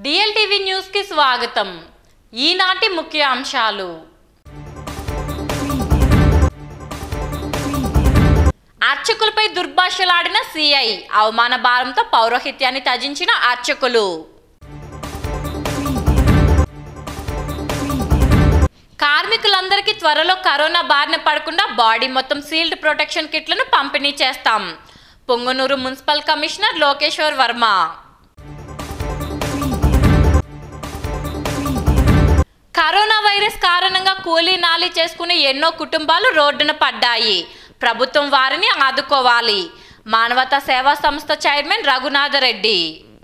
DLTV news కి స్వాగతం ఈనాటి ముఖ్య అంశాలు అర్చకులపై దుర్భాషలాడిన సిఐ అవమాన భారంతో పౌరోహిత్యాన్ని త్యజించిన అర్చకులు కార్మికులందరికీ త్వరలో కరోనా బారిన పడకుండా బాడీ మొత్తం సీల్డ్ ప్రొటెక్షన్ కిట్లను పంపిణీ చేస్తాం Punganur municipal commissioner Lokeshwar Varma corona virus కారణంగా కూలీ నాలి చేసుకునే ఎన్నో కుటుంబాలు రోడ్డున పడ్డాయి ప్రభుత్వం వారిని ఆదుకోవాలి మానవతా సేవా సంస్థ చైర్మన్ రఘునాథరెడ్డి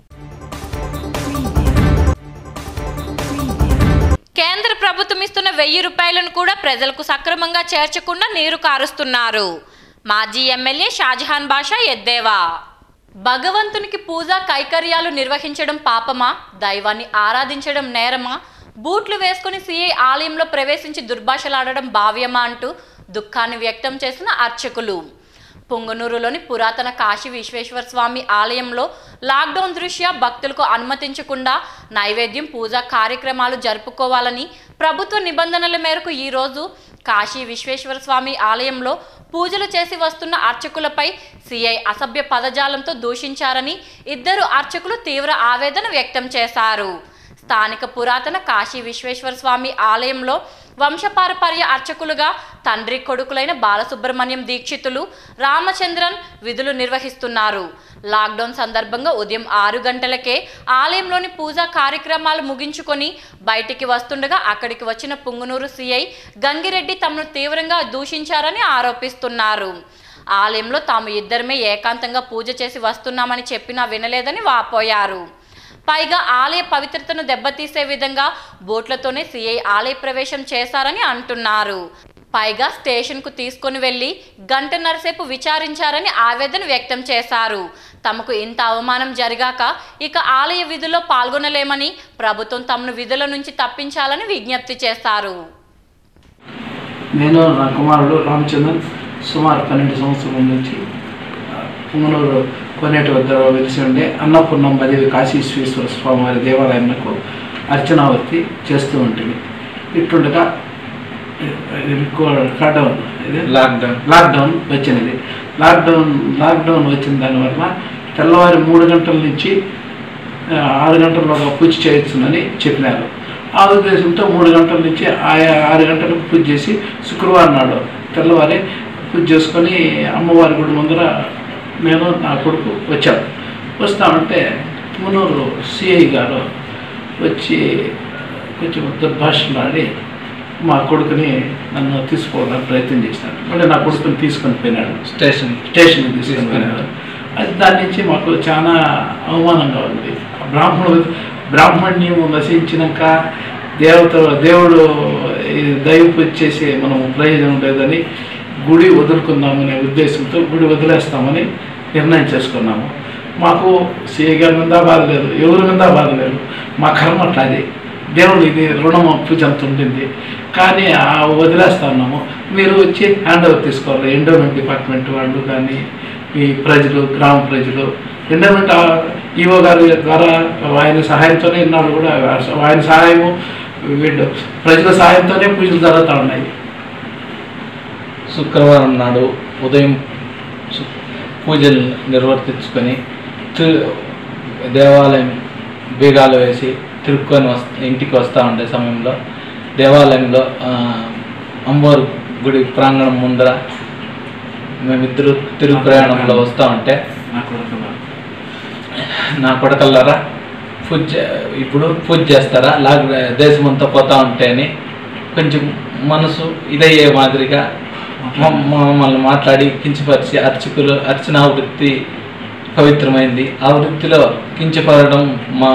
కేంద్ర ప్రభుత్వం ఇస్తున్న వెయ్యి రూపాయలను కూడా ప్రజలకు సక్రమంగా చేర్చకుండా నీరు కారుస్తున్నారు మాజీ ఎమ్మెల్యే షాజహాన్ బాషా ఎద్దేవా భగవంతునికి పూజ కైకర్యాలు నిర్వహించడం పాపమా దైవాన్ని ఆరాధించడం నేరమా బూట్లు వేసుకుని సిఐ ఆలయంలో ప్రవేశించి దుర్భాషలాడడం భావ్యమా అంటూ దుఃఖాన్ని వ్యక్తం చేసిన అర్చకులు పొంగనూరులోని పురాతన కాశీ విశ్వేశ్వర స్వామి ఆలయంలో లాక్డౌన్ దృష్ట్యా భక్తులకు అనుమతించకుండా నైవేద్యం పూజా కార్యక్రమాలు జరుపుకోవాలని ప్రభుత్వ నిబంధనల మేరకు ఈరోజు కాశీ విశ్వేశ్వర స్వామి ఆలయంలో పూజలు చేసి వస్తున్న అర్చకులపై సిఐ అసభ్య పదజాలంతో దూషించారని ఇద్దరు అర్చకులు తీవ్ర ఆవేదన వ్యక్తం చేశారు స్థానిక పురాతన కాశీ విశ్వేశ్వర స్వామి ఆలయంలో వంశపారపర్య అర్చకులుగా తండ్రి కొడుకులైన బాలసుబ్రహ్మణ్యం దీక్షితులు రామచంద్రన్ విధులు నిర్వహిస్తున్నారు లాక్డౌన్ సందర్భంగా ఉదయం ఆరు గంటలకే ఆలయంలోని పూజా కార్యక్రమాలు ముగించుకొని బయటికి వస్తుండగా అక్కడికి వచ్చిన పుంగునూరు సిఐ గంగిరెడ్డి తమను తీవ్రంగా దూషించారని ఆరోపిస్తున్నారు ఆలయంలో తాము ఇద్దరమే ఏకాంతంగా పూజ చేసి వస్తున్నామని చెప్పినా వినలేదని వాపోయారు పైగా ఆలయ పవిత్రతను దెబ్బతీసే విధంగా బోట్లతోనే సిఐ ఆలయ ప్రవేశం చేశారని అంటున్నారు పైగా స్టేషన్కు తీసుకొని వెళ్లి గంటన్నరసేపు విచారించారని ఆవేదన వ్యక్తం చేశారు తమకు ఇంత అవమానం జరిగాక ఇక ఆలయ విధుల్లో పాల్గొనలేమని ప్రభుత్వం తమను విధుల నుంచి తప్పించాలని విజ్ఞప్తి చేశారు నేను నా కుమారుడు రామచంద్రన్ సుమారు పన్నెండు సంవత్సరాల నుంచి ఆ, పుంగనూరు కొనేటి వద్ద వెలిసి ఉండే అన్నపూర్ణం మరియు కాశీ విశ్వేశ్వర స్వామి వారి దేవాలయంకు అర్చనావర్తి చేస్తూ ఉంటుంది ఇట్లుండగా లాక్డౌన్ ఇది లాక్డౌన్ లాక్డౌన్ వచ్చినది లాక్డౌన్ లాక్డౌన్ వచ్చిన దానివల్ల తెల్లవారి మూడు గంటల నుంచి ఆ, ఆరు గంటల్లోగా పూజ చేయొచ్చునని చెప్పినారు ఆ ఉద్దేశంతో మూడు గంటల నుంచి ఆయా ఆరు గంటలకు పూజ చేసి శుక్రవారం నాడు తెల్లవారి పూజ చేసుకొని అమ్మవారి గుడి ముందర నేను నా కొడుకు వచ్చాను వస్తామంటే మునూరు సిఐ గారు వచ్చి కొంచెం దుర్భాషలాడి మా కొడుకుని నన్ను తీసుకోవడానికి ప్రయత్నం చేసినాడు మళ్ళీ నా కొడుకుని తీసుకొని పోయినాడు స్టేషన్ స్టేషన్కి తీసుకొని పోయినాడు అది దాని నుంచి మాకు చాలా అవమానంగా ఉంది బ్రాహ్మణుడు బ్రాహ్మణ్యం నశించినాక దేవత దేవుడు ఈ దైవ పూజ చేసే మనం ప్రయోజనం లేదని గుడి వదులుకుందామనే ఉద్దేశంతో గుడి వదిలేస్తామని నిర్ణయం చేసుకున్నాము మాకు సీఏ గారి మీద బాధ లేదు ఎవరి మీద బాధ లేదు మా కర్మ అట్లా అది దేవుడు ఇది రుణం పూజ అంత ఉండింది కానీ ఆ వదిలేస్తా ఉన్నాము మీరు వచ్చి హ్యాండ్ ఓవర్ తీసుకోవాలి ఎండోమెంట్ డిపార్ట్మెంట్ వాళ్ళు కానీ ఈ ప్రజలు గ్రామ ప్రజలు ఎండోమెంట్ ఈవో గారి ద్వారా ఆయన సహాయంతోనే ఇన్నాళ్ళు కూడా ఆయన సహాయము వీళ్ళు ప్రజల సహాయంతోనే పూజలు జరుగుతూ ఉన్నాయి శుక్రవారం నాడు ఉదయం సు- పూజలు నిర్వర్తించుకొని తి- దేవాలయం బీగాలు వేసి తిరుక్కొని వస్ ఇంటికి వస్తూ ఉండే సమయంలో దేవాలయంలో ఆ, అమ్మవారి గుడి ప్రాంగణం ముందర మేమిద్దరు తిరుగు ప్రయాణంలో వస్తూ ఉంటే నా కొడుకు నా కొడకల్లారా పూజ చే- ఇప్పుడు పూజ చేస్తారా లాక్ దేశమంతా పోతా ఉంటే అని కొంచెం మనసు ఇదయ్యే మాదిరిగా మ- మమ్మల్ని మాట్లాడి కించపరిచి అర్చకులు అర్చనా వృత్తి పవిత్రమైంది ఆ వృత్తిలో కించపడడం మా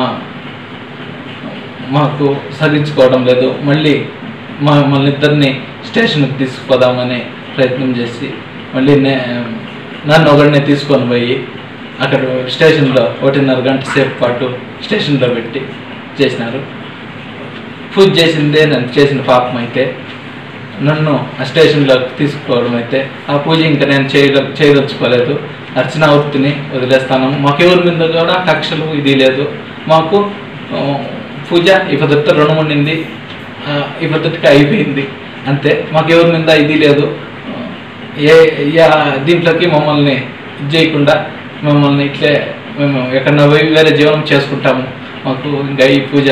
మాకు సహించుకోవడం లేదు మళ్ళీ మా మమ్మల్ని ఇద్దరిని స్టేషన్కి తీసుకుపోదామని ప్రయత్నం చేసి మళ్ళీ నే నన్ను ఒకడినే తీసుకొని పోయి అక్కడ స్టేషన్లో ఒకటిన్నర గంట సేపు పాటు స్టేషన్లో పెట్టి చేసినారు పూజ చేసిందే నన్ను చేసిన పాపం అయితే నన్ను ఆ స్టేషన్లోకి తీసుకుపోవడం అయితే ఆ పూజ ఇంకా నేను చేయద చేయదలుచుకోలేదు అర్చనావృత్తిని వదిలేస్తాను మాకు ఎవరి మీద కూడా కక్షలు ఇది లేదు మాకు ఆ, పూజ ఈ పద్ధతితో రుణం ఉండింది ఆ, ఈ పద్ధతికి అయిపోయింది అంతే మాకు ఎవరి మీద ఇది లేదు ఆ, ఏ యా- దీంట్లోకి మమ్మల్ని ఇది చేయకుండా మమ్మల్ని ఇట్లే మేము ఎక్కడన్నా పోయి వేరే జీవనం చేసుకుంటాము మాకు ఇంకా ఈ పూజ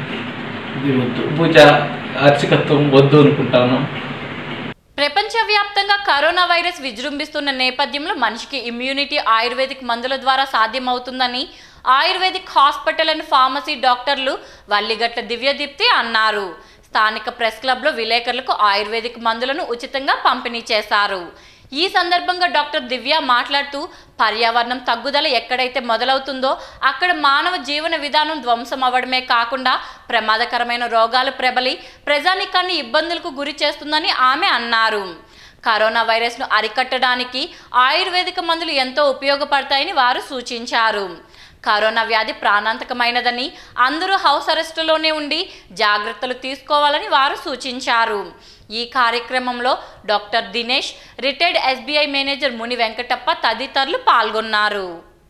ఇది వద్దు పూజ అర్చకత్వం వద్దు అనుకుంటాను ప్రపంచవ్యాప్తంగా కరోనా వైరస్ విజృంభిస్తున్న నేపథ్యంలో మనిషికి ఇమ్యూనిటీ ఆయుర్వేదిక్ మందుల ద్వారా సాధ్యమవుతుందని ఆయుర్వేదిక్ హాస్పిటల్ అండ్ ఫార్మసీ డాక్టర్లు వల్లిగట్ల దివ్యదీప్తి అన్నారు స్థానిక ప్రెస్ క్లబ్లో విలేకరులకు ఆయుర్వేదిక్ మందులను ఉచితంగా పంపిణీ చేశారు ఈ సందర్భంగా డాక్టర్ దివ్య మాట్లాడుతూ పర్యావరణం తగ్గుదల ఎక్కడైతే మొదలవుతుందో అక్కడ మానవ జీవన విధానం ధ్వంసం అవ్వడమే కాకుండా ప్రమాదకరమైన రోగాలు ప్రబలి ప్రజానికాన్ని ఇబ్బందులకు గురి చేస్తుందని ఆమె అన్నారు కరోనా వైరస్ను అరికట్టడానికి ఆయుర్వేదిక మందులు ఎంతో ఉపయోగపడతాయని వారు సూచించారు కరోనా వ్యాధి ప్రాణాంతకమైనదని అందరూ హౌస్ అరెస్టులోనే ఉండి జాగ్రత్తలు తీసుకోవాలని వారు సూచించారు ఈ కార్యక్రమంలో doctor Dinesh retired SBI manager Muni Venkatappa తదితరులు పాల్గొన్నారు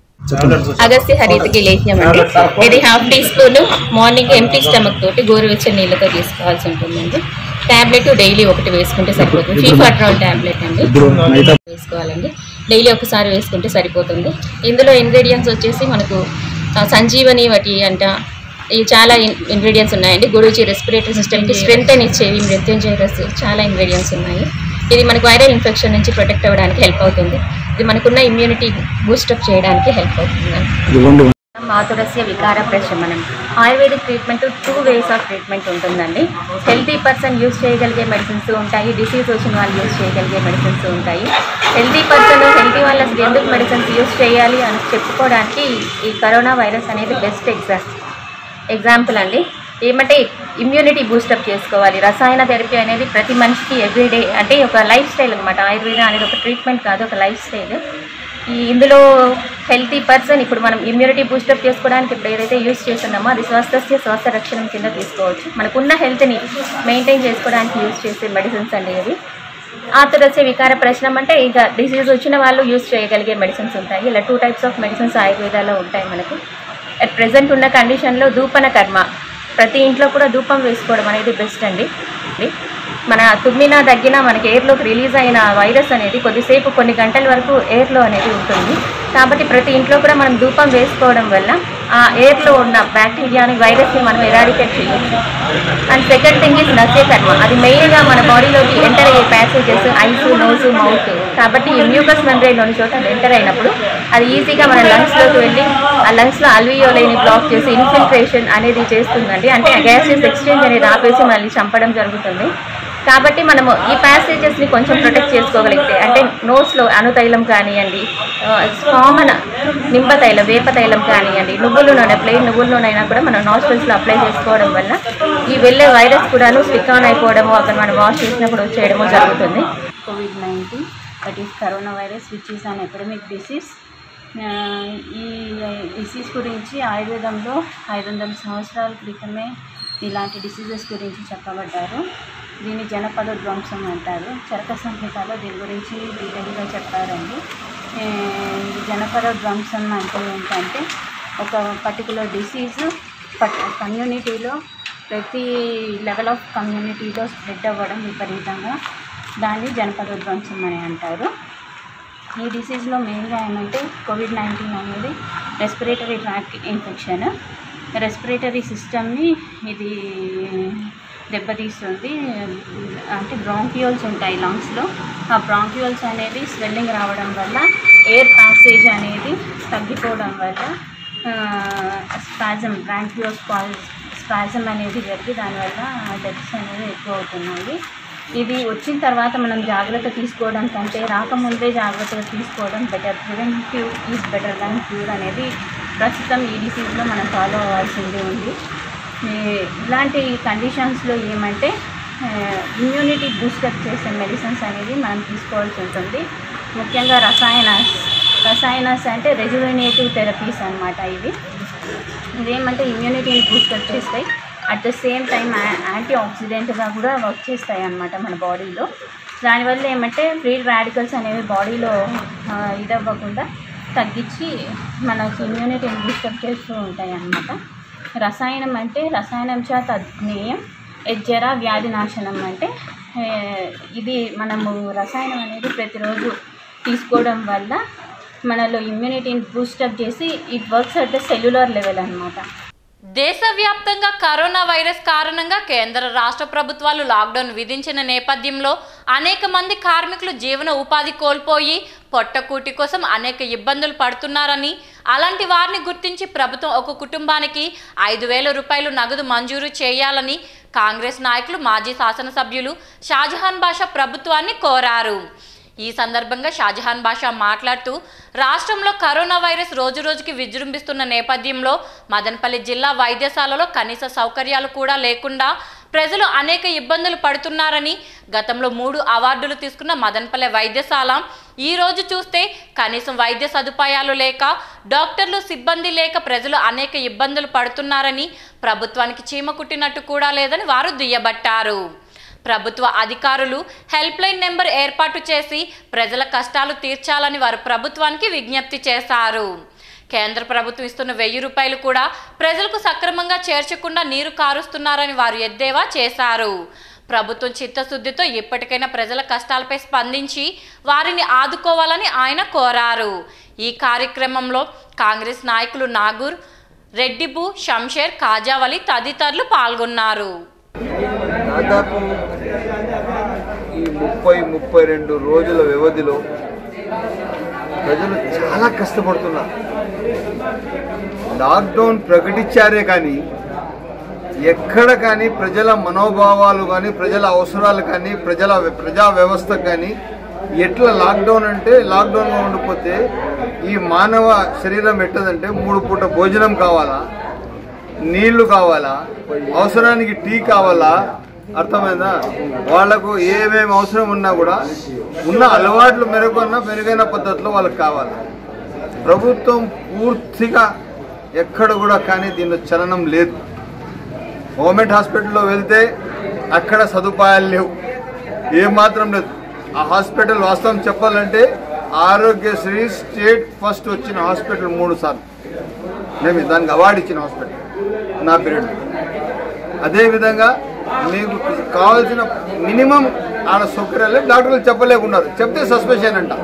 అగస్త్య హరితకి లేహ్యం అండి ఇది half teaspoon morning empty stomach తోటి గోరువెచ్చని నీళ్ళతో తీసుకోవాల్సి ఉంటుందండి టాబ్లెట్ డైలీ ఒకటి వేసుకుంటే సరిపోతుంది ఫీఫాట్రాల్ టాబ్లెట్ అండి వేసుకోవాలండి డైలీ ఒకసారి వేసుకుంటే సరిపోతుంది ఇందులో ఇంగ్రీడియంట్స్ వచ్చేసి మనకు ఆ, సంజీవని వాటి అంట ఇవి చాలా ఇంగ్రీడియంట్స్ ఉన్నాయండి గురుచి రెస్పిరేటరీ సిస్టమ్కి స్ట్రెంత్ అని ఇచ్చేవి మృత్యుంజయరస్ చాలా ఇంగ్రీడియంట్స్ ఉన్నాయి ఇది మనకు వైరల్ ఇన్ఫెక్షన్ నుంచి ప్రొటెక్ట్ అవ్వడానికి హెల్ప్ అవుతుంది ఇది మనకున్న ఇమ్యూనిటీ బూస్టప్ చేయడానికి హెల్ప్ అవుతుంది మాతురస్య వికార ప్రశమనం ayurvedic treatment two ways of treatment ఉంటుందండి హెల్తీ పర్సన్ యూస్ చేయగలిగే మెడిసిన్స్ ఉంటాయి డిసీజ్ వచ్చిన వాళ్ళు యూస్ చేయగలిగే మెడిసిన్స్ ఉంటాయి హెల్తీ పర్సన్ హెల్తీ వాళ్ళు అసలు ఎందుకు మెడిసిన్స్ యూస్ చేయాలి అని చెప్పుకోవడానికి ఈ కరోనా వైరస్ అనేది బెస్ట్ ఎగ్జామ్ ఎగ్జాంపుల్ అండి ఏమంటే ఇమ్యూనిటీ బూస్టప్ చేసుకోవాలి రసాయన థెరపీ అనేది ప్రతి మనిషికి ఎవ్రీడే అంటే ఒక లైఫ్ స్టైల్ అనమాట ఆయుర్వేదం అనేది ఒక ట్రీట్మెంట్ కాదు ఒక లైఫ్ స్టైల్ ఈ ఇందులో హెల్తీ పర్సన్ ఇప్పుడు మనం ఇమ్యూనిటీ బూస్టప్ చేసుకోవడానికి ఇప్పుడు ఏదైతే యూస్ చేస్తున్నామో అది స్వస్థస్య స్వాస్థ రక్షణ కింద తీసుకోవచ్చు మనకున్న హెల్త్ని మెయింటైన్ చేసుకోవడానికి యూస్ చేసే మెడిసిన్స్ అండి ఇవి ఆతురస్య వికార ప్రశ్నం అంటే ఇక డిసీజ్ వచ్చిన వాళ్ళు యూస్ చేయగలిగే మెడిసిన్స్ ఉంటాయి ఇలా టూ టైప్స్ ఆఫ్ మెడిసిన్స్ ఆయుర్వేదాలో ఉంటాయి మనకు అట్ ప్రజెంట్ ఉన్న కండిషన్లో ధూపన కర్మ ప్రతి ఇంట్లో కూడా ధూపం వేసుకోవడం అనేది బెస్ట్ అండి మన తుమ్మినా దగ్గినా మనకి ఎయిర్లోకి రిలీజ్ అయిన వైరస్ అనేది కొద్దిసేపు కొన్ని గంటల వరకు ఎయిర్లో అనేది ఉంటుంది కాబట్టి ప్రతి ఇంట్లో కూడా మనం ధూపం వేసుకోవడం వల్ల ఆ ఎయిర్లో ఉన్న బ్యాక్టీరియాని వైరస్ని మనం ఎరాడికేట్ చేయొచ్చు అండ్ సెకండ్ థింగ్ ఈజ్ నస్యకర్మ అది మెయిన్గా మన బాడీలోకి ఎంటర్ అయ్యే ప్యాసేజెస్ ఐస్ నోస్ మౌత్ కాబట్టి ఈ మ్యూకస్ మెంబ్రెయిన్లోని చోట అది ఎంటర్ అయినప్పుడు అది ఈజీగా మన లంగ్స్లోకి వెళ్ళి ఆ లంగ్స్లో అల్వియోలైని బ్లాక్ చేసి ఇన్ఫిల్ట్రేషన్ అనేది చేస్తుందండి అంటే గ్యాసెస్ ఎక్స్చేంజ్ అనేది ఆపేసి మళ్ళీ చంపడం జరుగుతుంది కాబట్టి మనము ఈ ప్యాసేజెస్ని కొంచెం ప్రొటెక్ట్ చేసుకోగలిగితే అంటే నోస్లో అనుతైలం కానివ్వండి కామన్ నింబ తైలం వేప తైలం కానివ్వండి నువ్వుల నూనె ప్లెయిన్ నువ్వుల నూనె అయినా కూడా మనం నాస్ట్రల్స్లో అప్లై చేసుకోవడం వల్ల ఈ వెళ్ళే వైరస్ కూడాను స్టిక్ ఆన్ అయిపోవడము అక్కడ మనం వాష్ చేసినప్పుడు వచ్చేయడము జరుగుతుంది COVID-19 that is coronavirus which is an epidemic disease ఆ, ఈ డిసీజ్ గురించి ఆయుర్వేదంలో ఐదు వందల సంవత్సరాల క్రితమే ఇలాంటి డిసీజెస్ గురించి చెప్పబడ్డారు దీన్ని జనపద ధ్వంసం అంటారు చరక సంహితలో దీని గురించి డీటెయిల్గా చెప్పారండి ఆ, ఈ జనపద ధ్వంసం అంటే ఏంటంటే ఒక పర్టికులర్ డిసీజ్ కమ్యూనిటీలో ప్రతి లెవెల్ ఆఫ్ కమ్యూనిటీలో స్ప్రెడ్ అవ్వడం విపరీతంగా దాన్ని జనపద ధ్వంసం అని అంటారు ఈ డిసీజ్లో మెయిన్గా ఏమంటే కోవిడ్ నైన్టీన్ అనేది రెస్పిరేటరీ ట్రాక్ ఇన్ఫెక్షన్ రెస్పిరేటరీ సిస్టమ్ని ఇది దెబ్బతీస్తుంది అంటే బ్రాంక్యూల్స్ ఉంటాయి లంగ్స్లో ఆ బ్రాంక్యూల్స్ అనేది స్వెల్లింగ్ రావడం వల్ల ఎయిర్ ప్యాసేజ్ అనేది తగ్గిపోవడం వల్ల స్పాజం బ్రాంక్యూల్ స్పాజం అనేది జరిగి దానివల్ల డెత్స్ అనేవి ఎక్కువ అవుతున్నాయి ఇది వచ్చిన తర్వాత మనం జాగ్రత్త తీసుకోవడం కంటే రాకముందే జాగ్రత్తగా తీసుకోవడం better preventive is better than cure అనేది ప్రస్తుతం ఈ డిసీజ్లో మనం ఫాలో అవ్వాల్సింది ఉంది ఈ- ఇలాంటి కండిషన్స్లో ఏమంటే ఇమ్యూనిటీ బూస్టప్ చేసే మెడిసిన్స్ అనేది మనం తీసుకోవాల్సి ఉంటుంది ముఖ్యంగా రసాయనాస్ రసాయనాస్ అంటే రెజ్యునేటివ్ థెరపీస్ అన్నమాట ఇవి ఇవేమంటే ఇమ్యూనిటీని బూస్టప్ చేస్తాయి at the same time anti ఆక్సిడెంట్గా కూడా వర్క్ చేస్తాయి అన్నమాట మన బాడీలో దానివల్ల ఏమంటే ఫ్రీ రాడికల్స్ అనేవి బాడీలో ఆ, ఇదవ్వకుండా తగ్గించి మనకి ఇమ్యూనిటీని బూస్టప్ చేస్తూ ఉంటాయి అన్నమాట రసాయనం అంటే రసాయనం చేత అజ్ఞేయం ఎజ్జర వ్యాధి నాశనం అంటే ఏ, ఇది మనము రసాయనం అనేది ప్రతిరోజు తీసుకోవడం వల్ల మనలో ఇమ్యూనిటీని బూస్టప్ చేసి it works at the cellular level అనమాట దేశవ్యాప్తంగా కరోనా వైరస్ కారణంగా కేంద్ర రాష్ట్ర ప్రభుత్వాలు లాక్డౌన్ విధించిన నేపథ్యంలో అనేక మంది కార్మికులు జీవన ఉపాధి కోల్పోయి పొట్టకూటి కోసం అనేక ఇబ్బందులు పడుతున్నారని అలాంటి వారిని గుర్తించి ప్రభుత్వం ఒక కుటుంబానికి ఐదు వేల రూపాయలు నగదు మంజూరు చేయాలని కాంగ్రెస్ నాయకులు మాజీ శాసనసభ్యులు షాజహాన్ బాషా ప్రభుత్వాన్ని కోరారు ఈ సందర్భంగా షాజహాన్ బాషా మాట్లాడుతూ రాష్ట్రంలో కరోనా వైరస్ రోజు రోజుకి విజృంభిస్తున్న నేపథ్యంలో మదనపల్లి జిల్లా వైద్యశాలలో కనీస సౌకర్యాలు కూడా లేకుండా ప్రజలు అనేక ఇబ్బందులు పడుతున్నారని గతంలో మూడు అవార్డులు తీసుకున్న మదనపల్లె వైద్యశాల ఈ రోజు చూస్తే కనీసం వైద్య సదుపాయాలు లేక డాక్టర్లు సిబ్బంది లేక ప్రజలు అనేక ఇబ్బందులు పడుతున్నారని ప్రభుత్వానికి చీమ కుట్టినట్టు కూడా లేదని వారు దుయ్యబట్టారు ప్రభుత్వ అధికారులు హెల్ప్ లైన్ నెంబర్ ఏర్పాటు చేసి ప్రజల కష్టాలు తీర్చాలని వారు ప్రభుత్వానికి విజ్ఞప్తి చేశారు కేంద్ర ప్రభుత్వం ఇస్తున్న వెయ్యి రూపాయలు కూడా ప్రజలకు సక్రమంగా చేర్చకుండా నీరు కారుస్తున్నారని వారు ఎద్దేవా చేశారు ప్రభుత్వం చిత్తశుద్ధితో ఇప్పటికైనా ప్రజల కష్టాలపై స్పందించి వారిని ఆదుకోవాలని ఆయన కోరారు ఈ కార్యక్రమంలో కాంగ్రెస్ నాయకులు నాగూర్ రెడ్డిబు షంషేర్ కాజావలి తదితరులు పాల్గొన్నారు దాదాపు ఈ ముప్పై ముప్పై రెండు రోజుల వ్యవధిలో ప్రజలు చాలా కష్టపడుతున్నారు లాక్డౌన్ ప్రకటించారే కానీ ఎక్కడ కానీ ప్రజల మనోభావాలు కానీ ప్రజల అవసరాలు కానీ ప్రజల ప్రజా వ్యవస్థ కానీ ఎట్లా లాక్డౌన్ అంటే లాక్డౌన్లో ఉండిపోతే ఈ మానవ శరీరం ఎట్టదంటే మూడు పూట భోజనం కావాలా నీళ్లు కావాలా అవసరానికి టీ కావాలా అర్థమైందా వాళ్లకు ఏమేమి అవసరం ఉన్నా కూడా ఉన్న అలవాట్లు మెరుగన్న మెరుగైన పద్ధతిలో వాళ్ళకి కావాలి ప్రభుత్వం పూర్తిగా ఎక్కడ కూడా కానీ దీనిలో చలనం లేదు గవర్నమెంట్ హాస్పిటల్లో వెళ్తే అక్కడ సదుపాయాలు లేవు ఏమాత్రం లేదు ఆ హాస్పిటల్ వాస్తవం చెప్పాలంటే ఆరోగ్యశ్రీ స్టేట్ ఫస్ట్ వచ్చిన హాస్పిటల్ మూడు సార్లు మేము దానికి అవార్డు ఇచ్చిన హాస్పిటల్ నా పీరియడ్ అదేవిధంగా మీకు కావాల్సిన మినిమం ఆడ సౌకర్యాలు డాక్టర్లు చెప్పలేకున్నారు చెప్తే సస్పెషన్ అంట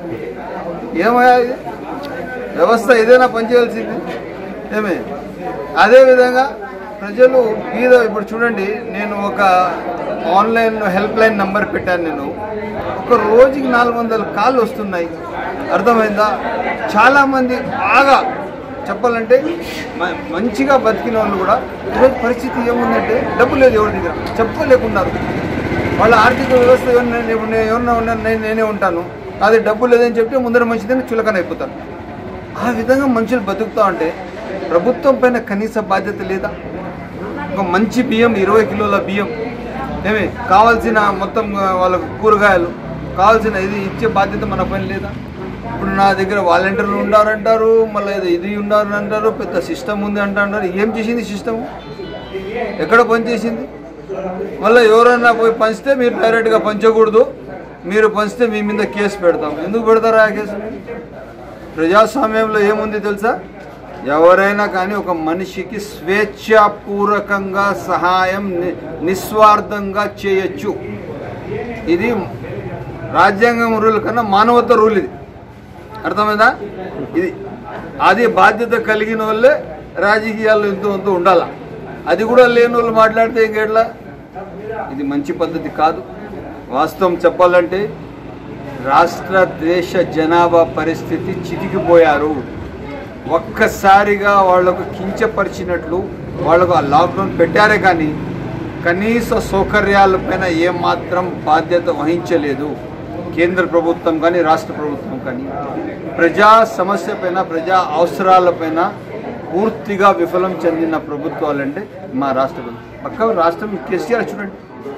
ఏమయ్యా ఇది వ్యవస్థ ఏదైనా పనిచేయాల్సింది ఏమే అదేవిధంగా ప్రజలు మీద ఇప్పుడు చూడండి నేను ఒక ఆన్లైన్ హెల్ప్ లైన్ నంబర్ పెట్టాను నేను ఒక రోజుకి నాలుగు వందల కాళ్ళు వస్తున్నాయి అర్థమైందా చాలామంది బాగా చెప్పాలంటే మ- మంచిగా బతికిన వాళ్ళు కూడా ఈరోజు పరిస్థితి ఏముందంటే డబ్బు లేదు ఎవరి దగ్గర చెప్పలేకున్నారు వాళ్ళ ఆర్థిక వ్యవస్థ ఎవరిని ఇప్పుడు నేను ఎవరన్నా ఉన్నాను నేను నేనే ఉంటాను అది డబ్బు లేదని చెప్తే ముందర మంచిదని చులకన అయిపోతాను ఆ విధంగా మనుషులు బతుకుతా ఉంటే ప్రభుత్వం పైన కనీస బాధ్యత లేదా ఒక మంచి బియ్యం ఇరవై కిలోల బియ్యం ఏమి కావాల్సిన మొత్తం ఆ, వాళ్ళకు కూరగాయలు కావాల్సిన ఇది ఇచ్చే బాధ్యత మన పైన లేదా ఇప్పుడు నా దగ్గర వాలంటీర్లు ఉండారంటారు మళ్ళీ ఇది ఇది ఉండాలని అంటారు పెద్ద సిస్టమ్ ఉంది అంటారు ఏం చేసింది సిస్టమ్ ఎక్కడ పనిచేసింది మళ్ళీ ఎవరైనా పోయి పంచితే మీరు డైరెక్ట్గా పంచకూడదు మీరు పంచితే మీ మీద కేసు పెడతాం ఎందుకు పెడతారా ఆ కేసు ప్రజాస్వామ్యంలో ఏముంది తెలుసా ఎవరైనా కానీ ఒక మనిషికి స్వేచ్ఛాపూర్వకంగా సహాయం ని- నిస్వార్థంగా చేయొచ్చు ఇది రాజ్యాంగం రూల్ కన్నా మానవత్వ రూల్ ఇది అర్థమైందా ఇది అది బాధ్యత కలిగిన వాళ్ళే రాజకీయాల్లో ఎంతో ఎంతో ఉండాల అది కూడా లేని వాళ్ళు మాట్లాడితే ఇంకెట్లా ఇది మంచి పద్ధతి కాదు వాస్తవం చెప్పాలంటే రాష్ట్ర దేశ జనాభా పరిస్థితి చితికిపోయారు ఒక్కసారిగా వాళ్లకు కించపరిచినట్లు వాళ్లకు ఆ లాక్డౌన్ పెట్టారే కానీ కనీస సౌకర్యాలపైన ఏమాత్రం బాధ్యత వహించలేదు కేంద్ర ప్రభుత్వం కానీ రాష్ట్ర ప్రభుత్వం కానీ ప్రజా సమస్య పైన ప్రజా అవసరాలపైన పూర్తిగా విఫలం చెందిన ప్రభుత్వాలంటే మా రాష్ట్ర ప్రభుత్వం పక్క రాష్ట్రం కేసీఆర్ చూడండి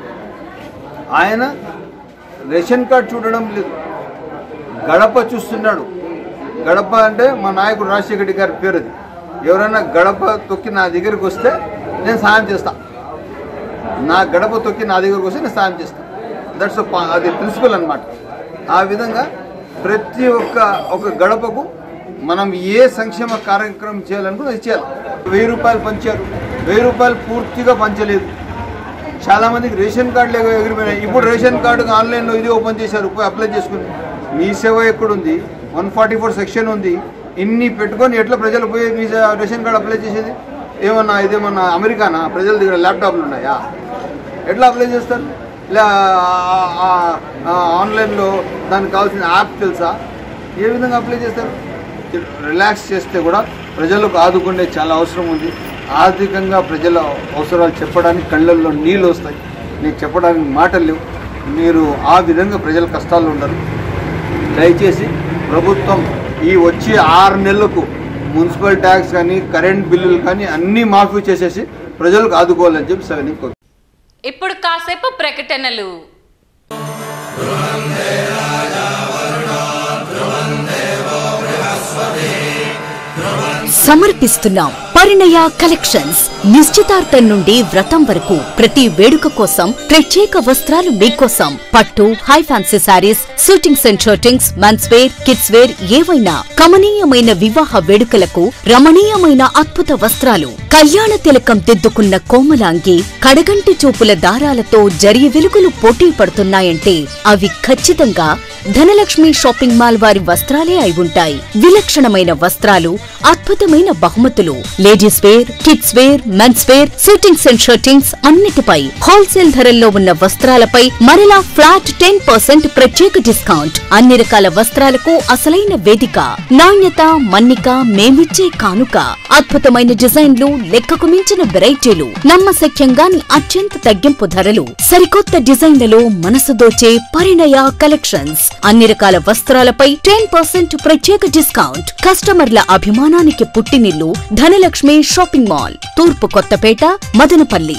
ఆయన రేషన్ కార్డ్ చూడడం లేదు గడప చూస్తున్నాడు గడప అంటే మా నాయకుడు రాజశేఖర రెడ్డి గారి పేరు అది ఎవరైనా గడప తొక్కి నా దగ్గరికి వస్తే నేను సాయం చేస్తా నా గడప తొక్కి నా దగ్గరకు వస్తే నేను సాయం చేస్తా దట్స్ అది ప్రిన్సిపల్ అన్నమాట ఆ విధంగా ప్రతి ఒక్క ఒక గడపకు మనం ఏ సంక్షేమ కార్యక్రమం చేయాలనుకున్నా అది చేయాలి వెయ్యి రూపాయలు పంచారు వెయ్యి రూపాయలు పూర్తిగా పంచలేదు చాలా మందికి రేషన్ కార్డులు ఎగ- ఎగిరిపోయినాయి ఇప్పుడు రేషన్ కార్డు ఆన్లైన్లో ఇది ఓపెన్ చేశారు పోయి అప్లై చేసుకుని మీ సేవ ఎక్కడుంది వన్ ఫార్టీ ఫోర్ సెక్షన్ ఉంది ఇన్ని పెట్టుకొని ఎట్లా ప్రజలు పోయి మీ సే- రేషన్ కార్డు అప్లై చేసేది ఏమన్నా ఇదేమన్నా అమెరికానా ప్రజల దగ్గర ల్యాప్టాప్లు ఉన్నాయా ఎట్లా అప్లై చేస్తారు ఇలా ఆ- ఆ- ఆ ఆన్లైన్లో దానికి కావాల్సిన యాప్ తెలుసా ఏ విధంగా అప్లై చేస్తారు రిలాక్స్ చేస్తే కూడా ప్రజలకు ఆదుకునే చాలా అవసరం ఉంది ఆర్థికంగా ప్రజల అవసరాలు చెప్పడానికి కళ్ళల్లో నీళ్ళు వస్తాయి నీకు చెప్పడానికి మాటలు లేవు మీరు ఆ విధంగా ప్రజల కష్టాలు ఉండరు దయచేసి ప్రభుత్వం ఈ వచ్చే ఆరు నెలలకు మున్సిపల్ ట్యాక్స్ కానీ కరెంట్ బిల్లులు కానీ అన్నీ మాఫీ చేసేసి ప్రజలకు ఆదుకోవాలని చెప్పి సగనికి కోరుతున్నాను. ఇప్పుడు కాసేపు ప్రకటనలు సమర్పిస్తున్నాం పరిణయ కలెక్షన్స్ నిశ్చితార్థం నుండి వ్రతం వరకు ప్రతి వేడుక కోసం ప్రత్యేక వస్త్రాలు మీకోసం పట్టు high fancy saris suitings and shirtings men's wear kids wear ఏవైనా కమనీయమైన వివాహ వేడుకలకు రమణీయమైన అద్భుత వస్త్రాలు కళ్యాణ తిలకం దిద్దుకున్న కోమలాంగి కడగంటి చూపుల దారాలతో జరి వెలుగులు పోటీ పడుతున్నాయంటే అవి ఖచ్చితంగా ధనలక్ష్మి షాపింగ్ మాల్ వారి వస్త్రాలే అయి ఉంటాయి విలక్షణమైన వస్త్రాలు అద్భుతమైన బహుమతులు ladies wear kids wear men's wear suitings and shirtings అన్నిటిపై హోల్సేల్ ధరల్లో ఉన్న వస్త్రాలపై మరలా ఫ్లాట్ టెన్ పర్సెంట్ ప్రత్యేక డిస్కౌంట్ అన్ని రకాల వస్త్రాలకు అసలైన వేదిక నాణ్యత మన్నిక మేమిచ్చే కానుక అద్భుతమైన డిజైన్లు లెక్కకు మించిన వెరైటీలు నమ్మశక్యంగాని అత్యంత తగ్గింపు ధరలు సరికొత్త డిజైన్లలో మనసు దోచే పరిణయ కలెక్షన్స్ అన్ని రకాల వస్త్రాలపై టెన్ పర్సెంట్ ప్రత్యేక డిస్కౌంట్ కస్టమర్ల అభిమానానికి పుట్టినిల్లు ధనలక్ష్మి షాపింగ్ మాల్ తూర్పు కొత్తపేట మదనపల్లి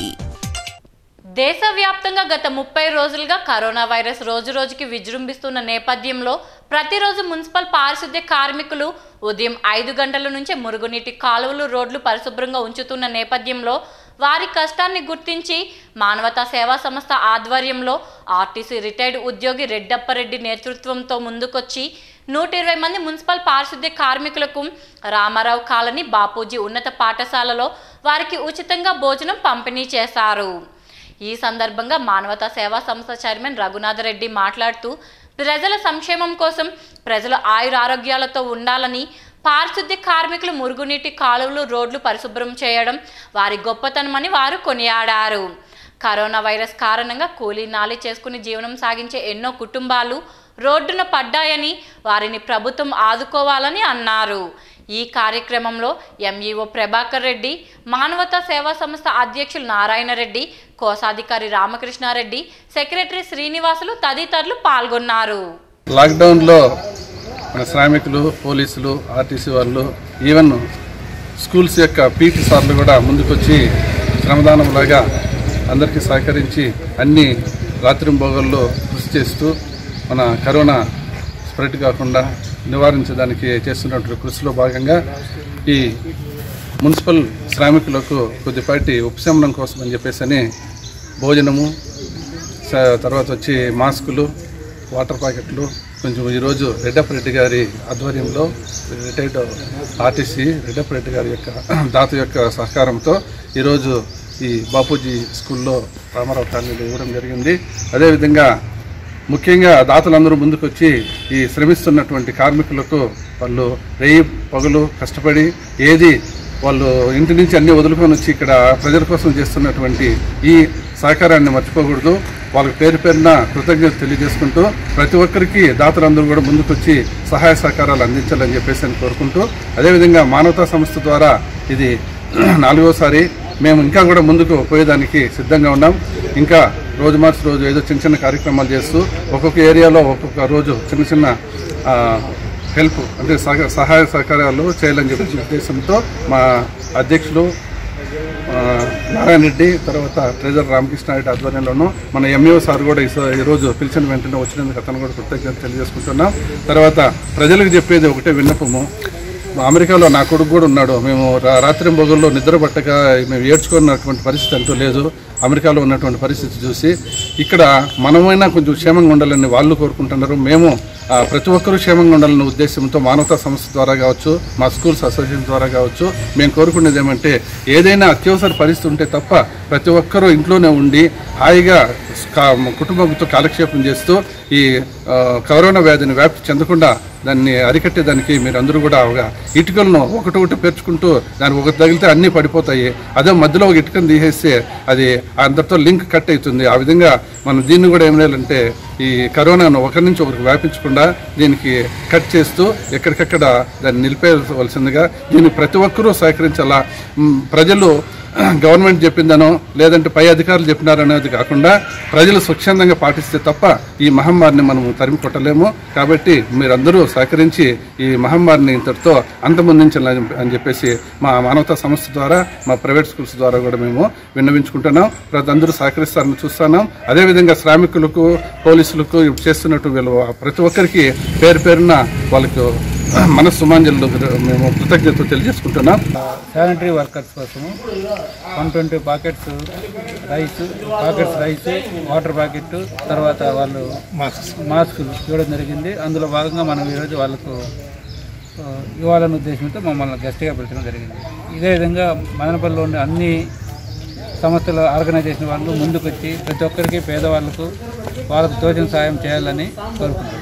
దేశవ్యాప్తంగా గత ముప్పై రోజులుగా కరోనా వైరస్ రోజు రోజుకి విజృంభిస్తున్న నేపథ్యంలో ప్రతిరోజు మున్సిపల్ పారిశుద్ధ్య కార్మికులు ఉదయం ఐదు గంటల నుంచే మురుగునీటి కాలువలు రోడ్లు పరిశుభ్రంగా ఉంచుతున్న నేపథ్యంలో వారి కష్టాన్ని గుర్తించి మానవతా సేవా సంస్థ ఆధ్వర్యంలో ఆర్టీసీ రిటైర్డ్ ఉద్యోగి రెడ్డప్పరెడ్డి నేతృత్వంతో ముందుకొచ్చి నూట ఇరవై మంది మున్సిపల్ పారిశుద్ధ్య కార్మికులకు రామారావు కాలనీ బాపూజీ ఉన్నత పాఠశాలలో వారికి ఉచితంగా భోజనం పంపిణీ చేశారు ఈ సందర్భంగా మానవతా సేవా సంస్థ చైర్మన్ రఘునాథరెడ్డి మాట్లాడుతూ ప్రజల సంక్షేమం కోసం ప్రజలు ఆయురారోగ్యాలతో ఉండాలని పారిశుద్ధ్య కార్మికులు మురుగునీటి కాలువలు రోడ్లు పరిశుభ్రం చేయడం వారి గొప్పతనమని వారు కొనియాడారు కరోనా వైరస్ కారణంగా కూలీ నాలి చేసుకుని జీవనం సాగించే ఎన్నో కుటుంబాలు రోడ్డున పడ్డాయని వారిని ప్రభుత్వం ఆదుకోవాలని అన్నారు ఈ కార్యక్రమంలో ఎంఈఓ ప్రభాకర్ రెడ్డి మానవతా సేవా సంస్థ అధ్యక్షులు నారాయణ రెడ్డి కోశాధికారి రామకృష్ణారెడ్డి సెక్రటరీ శ్రీనివాసులు తదితరులు పాల్గొన్నారు లాక్డౌన్లో మన శ్రామికులు పోలీసులు ఆర్టీసీ వాళ్ళు ఈవెన్ స్కూల్స్ యొక్క పీటీ సార్లు కూడా ముందుకొచ్చి శ్రమదానంలాగా అందరికీ సహకరించి అన్ని రాత్రింబోగల్లో కృషి చేస్తూ మన కరోనా స్ప్రెడ్ కాకుండా నివారించడానికి చేస్తున్నటువంటి కృషిలో భాగంగా ఈ మున్సిపల్ శ్రామికులకు కొద్దిపాటి ఉపశమనం కోసం అని చెప్పేసి అని భోజనము స- తర్వాత వచ్చి మాస్కులు వాటర్ ప్యాకెట్లు కొంచెం ఈరోజు రెడ్డప్పరెడ్డి గారి ఆధ్వర్యంలో రిటైర్డ్ ఆర్టీసీ రెడ్డప్పరెడ్డి గారి యొక్క దాత యొక్క సహకారంతో ఈరోజు ఈ బాపూజీ స్కూల్లో రామారావు కాలనీలో ఇవ్వడం జరిగింది అదేవిధంగా ముఖ్యంగా దాతలందరూ ముందుకొచ్చి ఈ శ్రమిస్తున్నటువంటి కార్మికులకు వాళ్ళు రేయి పగులు కష్టపడి ఏది వాళ్ళు ఇంటి నుంచి అన్ని వదులుకొని వచ్చి ఇక్కడ ప్రజల కోసం చేస్తున్నటువంటి ఈ సహకారాన్ని మర్చిపోకూడదు వాళ్ళకి పేరు పేరున కృతజ్ఞత తెలియజేసుకుంటూ ప్రతి ఒక్కరికి దాతలందరూ కూడా ముందుకొచ్చి సహాయ సహకారాలు అందించాలని చెప్పేసి అని కోరుకుంటూ అదేవిధంగా మానవతా సంస్థ ద్వారా ఇది నాలుగోసారి మేము ఇంకా కూడా ముందుకు పోయేదానికి సిద్ధంగా ఉన్నాం ఇంకా రోజు మార్చి రోజు ఏదో చిన్న చిన్న కార్యక్రమాలు చేస్తూ ఒక్కొక్క ఏరియాలో ఒక్కొక్క రోజు చిన్న చిన్న ఆ, హెల్ప్ అంటే సహ సహాయ సహకారాలు చేయాలని చెప్పి ఉద్దేశంతో మా అధ్యక్షులు ఆ, నారాయణ రెడ్డి తర్వాత ట్రెజర్ రామకృష్ణ రెడ్డి ఆధ్వర్యంలోనూ మన ఎంఈఓ సార్ కూడా ఈ స- ఈరోజు పిలిచిన వెంటనే వచ్చినందుకు అతను కూడా కృతజ్ఞత తెలియజేసుకుంటున్నాం తర్వాత ప్రజలకు చెప్పేది ఒకటే విన్నపము అమెరికాలో నా కొడుకు కూడా ఉన్నాడు మేము రా- రాత్రి బొగుల్లో నిద్ర పట్టక మేము ఏడ్చుకున్నటువంటి పరిస్థితి అంటూ లేదు అమెరికాలో ఉన్నటువంటి పరిస్థితి చూసి ఇక్కడ మనమైనా కొంచెం క్షేమంగా ఉండాలని వాళ్ళు కోరుకుంటున్నారు మేము ఆ, ప్రతి ఒక్కరూ క్షేమంగా ఉండాలన్న ఉద్దేశంతో మానవతా సంస్థ ద్వారా కావచ్చు మా స్కూల్స్ అసోసియేషన్ ద్వారా కావచ్చు మేము కోరుకునేది ఏమంటే ఏదైనా అత్యవసర పరిస్థితి ఉంటే తప్ప ప్రతి ఒక్కరూ ఇంట్లోనే ఉండి హాయిగా కా- కుటుంబంతో కాలక్షేపం చేస్తూ ఈ ఆ, కరోనా వ్యాధిని వ్యాప్తి చెందకుండా దాన్ని అరికట్టేదానికి మీరు అందరూ కూడా ఒక ఇటుకలను ఒకటి ఒకటి పేర్చుకుంటూ దానికి ఒకటి తగిలితే అన్నీ పడిపోతాయి అదే మధ్యలో ఒక ఇటుకను తీసేస్తే అది అందరితో లింక్ కట్ అవుతుంది ఆ విధంగా మనం దీన్ని కూడా ఏం చేయాలంటే ఈ కరోనాను ఒకరి నుంచి ఒకరికి వ్యాపించకుండా దీనికి కట్ చేస్తూ ఎక్కడికక్కడ దాన్ని నిలిపేయవలసిందిగా దీనికి ప్రతి ఒక్కరూ సహకరించాలా మ్, ప్రజలు గవర్నమెంట్ చెప్పిందనో లేదంటే పై అధికారులు చెప్పినారనేది కాకుండా ప్రజలు స్వచ్ఛందంగా పాటిస్తే తప్ప ఈ మహమ్మారిని మనం తరిమి కొట్టలేము కాబట్టి మీరందరూ సహకరించి ఈ మహమ్మారిని ఇంతటితో అంతమొందించాలని అని చెప్పేసి మా మానవతా సంస్థ ద్వారా మా ప్రైవేట్ స్కూల్స్ ద్వారా కూడా మేము విన్నవించుకుంటున్నాం ప్రతి అందరూ సహకరిస్తారని చూస్తున్నాం అదేవిధంగా శ్రామికులకు పోలీసులకు ఇప్పుడు చేస్తున్నట్టు వీళ్ళు ప్రతి ఒక్కరికి పేరు పేరున వాళ్ళకు మన సుమాంజలు మేము కృతజ్ఞత తెలియజేసుకుంటున్నాం శానిటరీ వర్కర్స్ కోసము one twenty packets rice packets rice water packet తర్వాత వాళ్ళు మాస్కులు ఇవ్వడం జరిగింది అందులో భాగంగా మనం ఈరోజు వాళ్ళకు ఆ, ఇవ్వాలనే ఉద్దేశంతో మమ్మల్ని గెస్ట్గా పిలిచడం జరిగింది ఇదే విధంగా మదనపల్లిలో ఉండే అన్ని సంస్థల ఆర్గనైజేషన్ వాళ్ళు ముందుకొచ్చి ప్రతి ఒక్కరికి పేదవాళ్ళకు వాళ్ళకు తోచిన సాయం చేయాలని కోరుకుంటున్నాం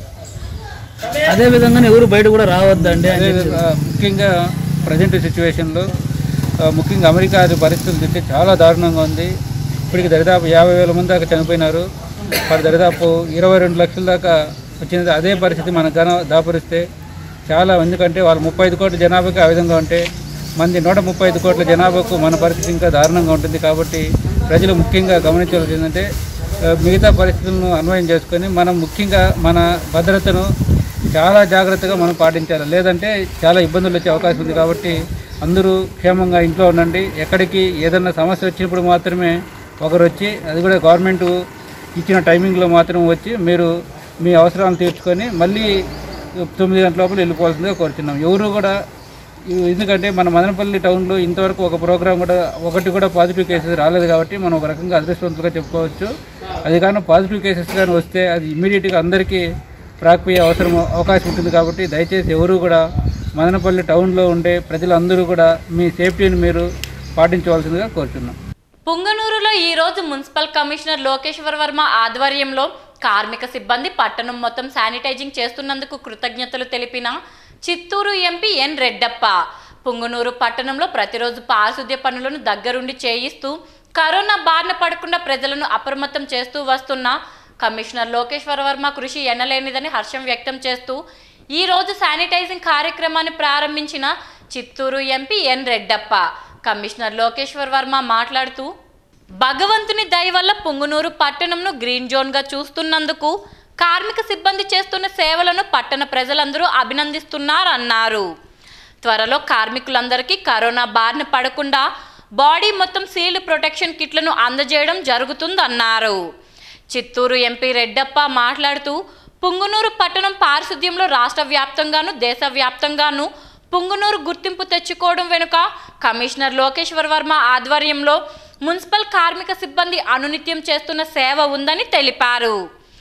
అదే విధంగా ఎవరు బయట కూడా రావద్దండి అని చెప్పి. అదేవిధంగా ముఖ్యంగా ప్రజెంట్ సిచ్యువేషన్లో ఆ, ముఖ్యంగా అమెరికా అది పరిస్థితులు చూస్తే చాలా దారుణంగా ఉంది ఇప్పటికి దరిదాపు యాభై వేల మంది దాకా చనిపోయినారు మరి దరిదాపు ఇరవై రెండు లక్షల దాకా వచ్చినది అదే పరిస్థితి మన గన దాపురిస్తే చాలా ఎందుకంటే వాళ్ళు ముప్పై ఐదు కోట్ల జనాభాకి ఆ విధంగా ఉంటే మంది నూట ముప్పై ఐదు కోట్ల జనాభాకు మన పరిస్థితి ఇంకా దారుణంగా ఉంటుంది కాబట్టి ప్రజలు ముఖ్యంగా గమనించవలసింది ఏంటంటే ఆ, మిగతా పరిస్థితులను అన్వయం చేసుకొని మనం ముఖ్యంగా మన భద్రతను చాలా జాగ్రత్తగా మనం పాటించాలి లేదంటే చాలా ఇబ్బందులు వచ్చే అవకాశం ఉంది కాబట్టి అందరూ క్షేమంగా ఇంట్లో ఉండండి ఎక్కడికి ఏదైనా సమస్య వచ్చినప్పుడు మాత్రమే ఒకరు వచ్చి అది కూడా గవర్నమెంట్ ఇచ్చిన టైమింగ్లో మాత్రం వచ్చి మీరు మీ అవసరాలను తీర్చుకొని మళ్ళీ తొమ్మిది గంటల లోపల వెళ్ళిపోవాల్సిందిగా కోరుతున్నాం ఎవరు కూడా ఎందుకంటే మన మదనపల్లి టౌన్లో ఇంతవరకు ఒక ప్రోగ్రామ్ కూడా ఒకటి కూడా పాజిటివ్ కేసెస్ రాలేదు కాబట్టి మనం ఒక రకంగా అదృష్టవంతులుగా చెప్పుకోవచ్చు అది కానీ పాజిటివ్ కేసెస్ కానీ వస్తే అది ఇమ్మీడియట్గా అందరికీ ప్రాకపోయే అవసరం అవకాశం ఉంటుంది కాబట్టి దయచేసి ఎవరు కూడా మదనపల్లి టౌన్లో ఉండే ప్రజలందరూ కూడా మీ సేఫ్టీని మీరు పాటించవలసిందిగా కోరుతున్నాం పుంగనూరులో ఈ రోజు మున్సిపల్ కమిషనర్ లోకేశ్వర్ వర్మ ఆధ్వర్యంలో కార్మిక సిబ్బంది పట్టణం మొత్తం శానిటైజింగ్ చేస్తున్నందుకు కృతజ్ఞతలు తెలిపిన చిత్తూరు ఎంపీ ఎన్ రెడ్డప్ప పుంగనూరు పట్టణంలో ప్రతిరోజు పారిశుద్ధ్య పనులను దగ్గరుండి చేయిస్తూ కరోనా బారిన పడకుండా ప్రజలను అప్రమత్తం చేస్తూ వస్తున్న కమిషనర్ లోకేశ్వర వర్మ కృషి ఎనలేనిదని హర్షం వ్యక్తం చేస్తూ ఈ రోజు శానిటైజింగ్ కార్యక్రమాన్ని ప్రారంభించిన Chittoor MP N Reddappa commissioner Lokeshwar Varma మాట్లాడుతూ భగవంతుని దయ వల్ల పుంగునూరు పట్టణంను గ్రీన్ జోన్గా చూస్తున్నందుకు కార్మిక సిబ్బంది చేస్తున్న సేవలను పట్టణ ప్రజలందరూ అభినందిస్తున్నారన్నారు త్వరలో కార్మికులందరికీ కరోనా బారిన పడకుండా బాడీ మొత్తం సీల్డ్ ప్రొటెక్షన్ కిట్లను అందజేయడం జరుగుతుందన్నారు చిత్తూరు ఎంపీ రెడ్డప్ప మాట్లాడుతూ పుంగునూరు పట్టణం పారిశుద్ధ్యంలో రాష్ట్ర వ్యాప్తంగాను దేశవ్యాప్తంగాను పుంగునూరు గుర్తింపు తెచ్చుకోవడం వెనుక కమిషనర్ లోకేశ్వర్ వర్మ ఆధ్వర్యంలో మున్సిపల్ కార్మిక సిబ్బంది అనునిత్యం చేస్తున్న సేవ ఉందని తెలిపారు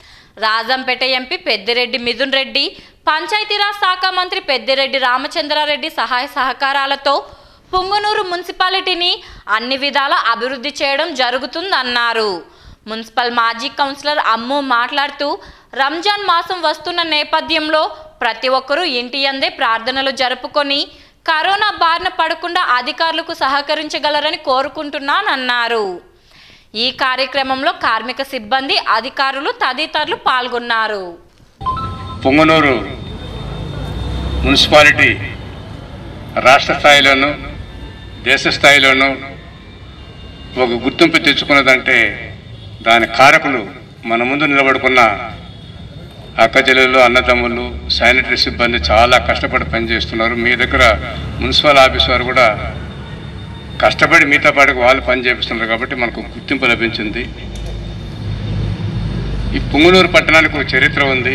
రాజంపేట ఎంపీ పెద్దిరెడ్డి మిథున్ రెడ్డి పంచాయతీరాజ్ శాఖ మంత్రి పెద్దిరెడ్డి రామచంద్రారెడ్డి సహాయ సహకారాలతో పుంగనూరు మున్సిపాలిటీని అన్ని విధాల అభివృద్ధి చేయడం జరుగుతుందన్నారు మున్సిపల్ మాజీ కౌన్సిలర్ అమ్ము మాట్లాడుతూ రంజాన్ మాసం వస్తున్న నేపథ్యంలో ప్రతి ఒక్కరూ ఇంటి అందే ప్రార్థనలు జరుపుకొని కరోనా బారిన పడకుండా అధికారులకు సహకరించగలరని కోరుకుంటున్నానన్నారు ఈ కార్యక్రమంలో కార్మిక సిబ్బంది అధికారులు తదితరులు పాల్గొన్నారు పొంగనూరు మున్సిపాలిటీ రాష్ట్ర స్థాయిలోనూ దేశ స్థాయిలోనూ ఒక గుర్తింపు తెచ్చుకున్నదంటే దాని కారకులు మన ముందు నిలబడుకున్న అక్కచెల్లెలు అన్నదమ్ములు శానిటరీ సిబ్బంది చాలా కష్టపడి పనిచేస్తున్నారు మీ దగ్గర మున్సిపల్ ఆఫీస్ వారు కూడా కష్టపడి మీతో పాటు వాళ్ళు పని చేపిస్తున్నారు కాబట్టి మనకు గుర్తింపు లభించింది ఈ పుంగునూరు పట్టణానికి ఒక చరిత్ర ఉంది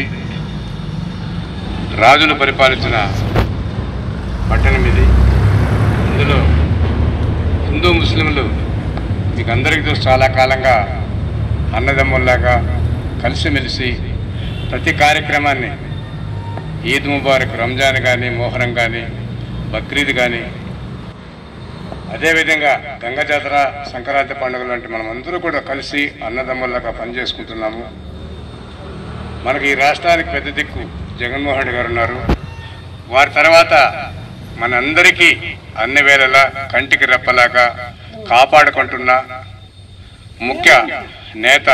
రాజులు పరిపాలించిన పట్టణం ఇది ఇందులో హిందూ ముస్లింలు మీకు అందరికీ తెలుసు చాలా కాలంగా అన్నదమ్ముల్లాగా కలిసిమెలిసి ప్రతి కార్యక్రమాన్ని ఈద్ ముబారక్ రంజాన్ కానీ మోహరం కానీ బక్రీద్ కానీ అదేవిధంగా గంగ జాతర సంక్రాంతి పండుగలు లాంటి మనం అందరూ కూడా కలిసి అన్నదమ్ముల్లాగా పనిచేసుకుంటున్నాము మనకి ఈ రాష్ట్రానికి పెద్ద దిక్కు జగన్మోహన్ రెడ్డి గారు ఉన్నారు వారి తర్వాత మనందరికీ అన్ని వేళలా కంటికి రెప్పలాగా కాపాడుకుంటున్న ముఖ్య నేత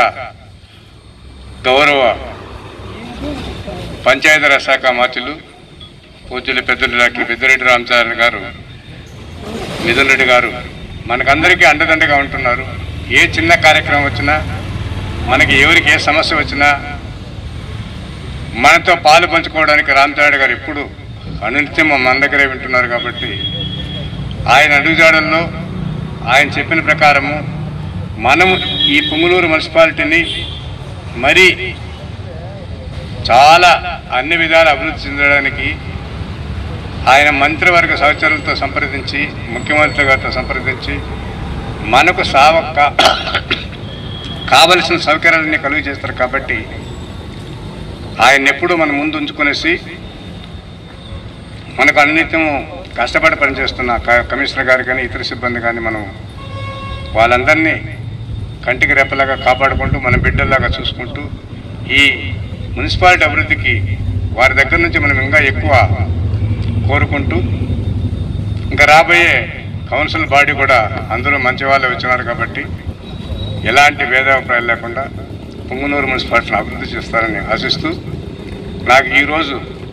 గౌరవ పంచాయతీరాజ్ శాఖ మంత్రులు పూజ్యులు పెద్దలు డాక్టర్ పెద్దిరెడ్డి రామచంద్రన్ గారు మిథున్ రెడ్డి గారు మనకందరికీ అండదండగా ఉంటున్నారు ఏ చిన్న కార్యక్రమం వచ్చినా మనకి ఎవరికి ఏ సమస్య వచ్చినా మనతో పాలు పంచుకోవడానికి రామచంద్ర గారు ఎప్పుడు అనునిత్యం మన దగ్గరే వింటున్నారు కాబట్టి ఆయన అడుగుజాడల్లో ఆయన చెప్పిన ప్రకారము మనము ఈ పుంగులూరు మున్సిపాలిటీని మరీ చాలా అన్ని విధాల అభివృద్ధి చెందడానికి ఆయన మంత్రివర్గ సహచరులతో సంప్రదించి ముఖ్యమంత్రి గారితో సంప్రదించి మనకు సావక్క కావలసిన సౌకర్యాలన్నీ కలుగు చేస్తారు కాబట్టి ఆయన ఎప్పుడు మన ముందు ఉంచుకునేసి మనకు అన్నిత్యము కష్టపడి పనిచేస్తున్న క- కమిషనర్ గారు కానీ ఇతర సిబ్బంది కానీ మనం వాళ్ళందరినీ కంటికి రెప్పలాగా కాపాడుకుంటూ మన బిడ్డల్లాగా చూసుకుంటూ ఈ మున్సిపాలిటీ అభివృద్ధికి వారి దగ్గర నుంచి మనం ఇంకా ఎక్కువ కోరుకుంటూ ఇంకా రాబోయే కౌన్సిల్ బాడీ కూడా అందరూ మంచి వాళ్ళే వచ్చినారు కాబట్టి ఎలాంటి భేదాభిప్రాయాలు లేకుండా పుంగనూరు మున్సిపాలిటీని అభివృద్ధి చేస్తారని ఆశిస్తూ నాకు ఈరోజు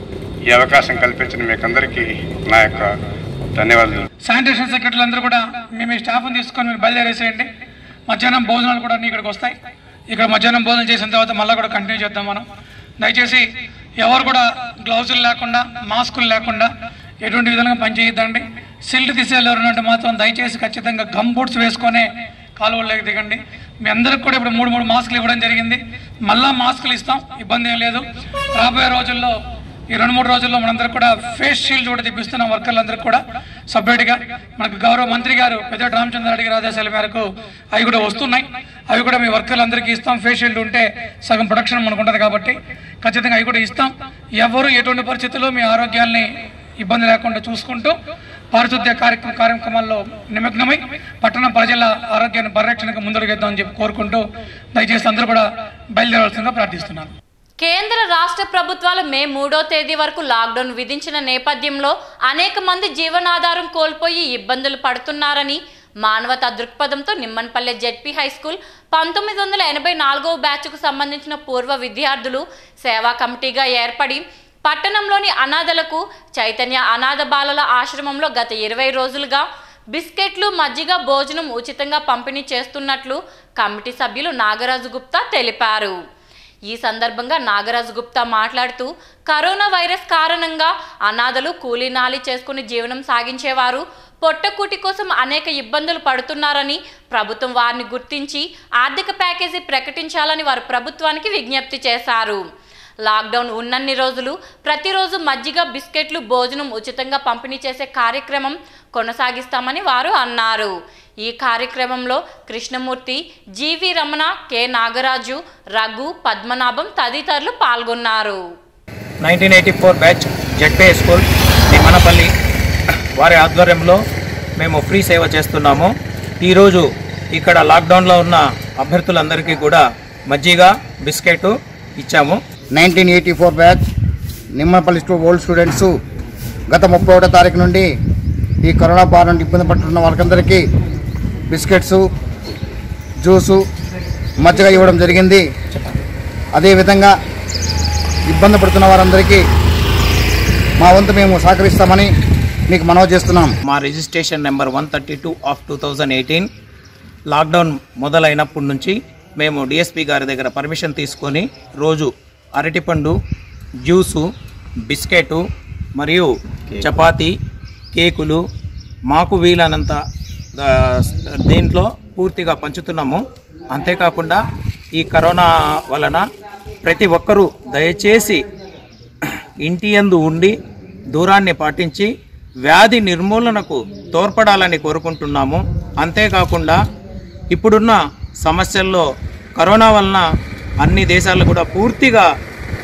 ఈ అవకాశం కల్పించిన మీకందరికీ నా యొక్క ధన్యవాదాలు శానిటేషన్ సెక్రటరీలు అందరూ కూడా మేము ఈ స్టాఫ్ని తీసుకొని మీరు బయలుదేరేసేయండి మధ్యాహ్నం భోజనాలు కూడా అన్ని ఇక్కడికి వస్తాయి ఇక్కడ మధ్యాహ్నం భోజనం చేసిన తర్వాత మళ్ళీ కూడా కంటిన్యూ చేద్దాం మనం దయచేసి ఎవరు కూడా గ్లౌజులు లేకుండా మాస్కులు లేకుండా ఎటువంటి విధంగా పనిచేయద్దండి సిల్ట్ తీసేవారు మాత్రం దయచేసి ఖచ్చితంగా గమ్ బూట్స్ వేసుకొనే కాలువల్లోకి దిగండి మీ అందరికి కూడా ఇప్పుడు మూడు మూడు మాస్కులు ఇవ్వడం జరిగింది మళ్ళా మాస్కులు ఇస్తాం ఇబ్బంది ఏం లేదు రాబోయే రోజుల్లో ఈ రెండు మూడు రోజుల్లో మనందరికి కూడా ఫేస్ షీల్డ్ కూడా తెప్పిస్తున్నాం వర్కర్లందరికీ కూడా సపరేట్గా మనకు గౌరవ మంత్రి గారు పెద్ద రామచంద్రారెడ్డి గారి ఆదేశాల మేరకు అవి కూడా వస్తున్నాయి అవి కూడా మీ వర్కర్లందరికీ ఇస్తాం ఫేస్ షీల్డ్ ఉంటే సగం ప్రొడక్షన్ మనకు ఉంటుంది కాబట్టి ఖచ్చితంగా అవి కూడా ఇస్తాం ఎవరు ఎటువంటి పరిస్థితుల్లో మీ ఆరోగ్యాల్ని ఇబ్బంది లేకుండా చూసుకుంటూ పారిశుద్ధ్య కార్యక్రమ కార్యక్రమాల్లో నిమగ్నమై పట్టణ ప్రజల ఆరోగ్యాన్ని పరిరక్షణకు ముందడుగేద్దామని చెప్పి కోరుకుంటూ దయచేసి అందరూ కూడా బయలుదేరవలసిందిగా ప్రార్థిస్తున్నాను కేంద్ర రాష్ట్ర ప్రభుత్వాలు మే మూడో తేదీ వరకు లాక్డౌన్ విధించిన నేపథ్యంలో అనేక మంది జీవనాధారం కోల్పోయి ఇబ్బందులు పడుతున్నారని మానవతా దృక్పథంతో నిమ్మన్పల్లె జెడ్పీ హై స్కూల్ పంతొమ్మిది వందల ఎనభై నాలుగవ బ్యాచ్కు సంబంధించిన పూర్వ విద్యార్థులు సేవా కమిటీగా ఏర్పడి పట్టణంలోని అనాథలకు చైతన్య అనాథ బాలల ఆశ్రమంలో గత ఇరవై రోజులుగా బిస్కెట్లు మజ్జిగ భోజనం ఉచితంగా పంపిణీ చేస్తున్నట్లు కమిటీ సభ్యులు నాగరాజు గుప్తా తెలిపారు ఈ సందర్భంగా నాగరాజు గుప్తా మాట్లాడుతూ కరోనా వైరస్ కారణంగా అనాథలు కూలీనాలి చేసుకుని జీవనం సాగించేవారు పొట్టకూటి కోసం అనేక ఇబ్బందులు పడుతున్నారని ప్రభుత్వం వారిని గుర్తించి ఆర్థిక ప్యాకేజీ ప్రకటించాలని వారు ప్రభుత్వానికి విజ్ఞప్తి చేశారు లాక్డౌన్ ఉన్నన్ని రోజులు ప్రతిరోజు మజ్జిగ బిస్కెట్లు భోజనం ఉచితంగా పంపిణీ చేసే కార్యక్రమం కొనసాగిస్తామని వారు అన్నారు ఈ కార్యక్రమంలో కృష్ణమూర్తి జీవి రమణ కె నాగరాజు రఘు పద్మనాభం తదితరులు పాల్గొన్నారు nineteen eighty four batch ZP school Manapalli వారి ఆధ్వర్యంలో మేము ఫ్రీ సేవ చేస్తున్నాము ఈరోజు ఇక్కడ లాక్డౌన్లో ఉన్న అభ్యర్థులందరికీ కూడా మజ్జిగ బిస్కెట్ ఇచ్చాము nineteen eighty four batch Nimmapalli స్టూ ఓల్డ్ స్టూడెంట్స్ గత ముప్పై ఒకటో తారీఖు నుండి ఈ కరోనా బారి నుండి ఇబ్బంది పడుతున్న వాళ్ళకందరికీ బిస్కెట్స్ జ్యూసు మజ్జిగ ఇవ్వడం జరిగింది అదేవిధంగా ఇబ్బంది పడుతున్న వారందరికీ మా వంతు మేము సహకరిస్తామని మీకు మనవి చేస్తున్నాం మా registration number one thirty two of two thousand eighteen lockdown మొదలైనప్పటి నుంచి మేము డిఎస్పి గారి దగ్గర పర్మిషన్ తీసుకొని రోజు అరటిపండు జ్యూసు బిస్కెట్ మరియు చపాతీ కేకులు మాకు వీలైనంత ఆ, దీంట్లో పూర్తిగా పంచుతున్నాము అంతేకాకుండా ఈ కరోనా వలన ప్రతి ఒక్కరూ దయచేసి ఇంటి యందు ఉండి దూరాన్ని పాటించి వ్యాధి నిర్మూలనకు తోడ్పడాలని కోరుకుంటున్నాము అంతేకాకుండా ఇప్పుడున్న సమస్యల్లో కరోనా వలన అన్ని దేశాలు కూడా పూర్తిగా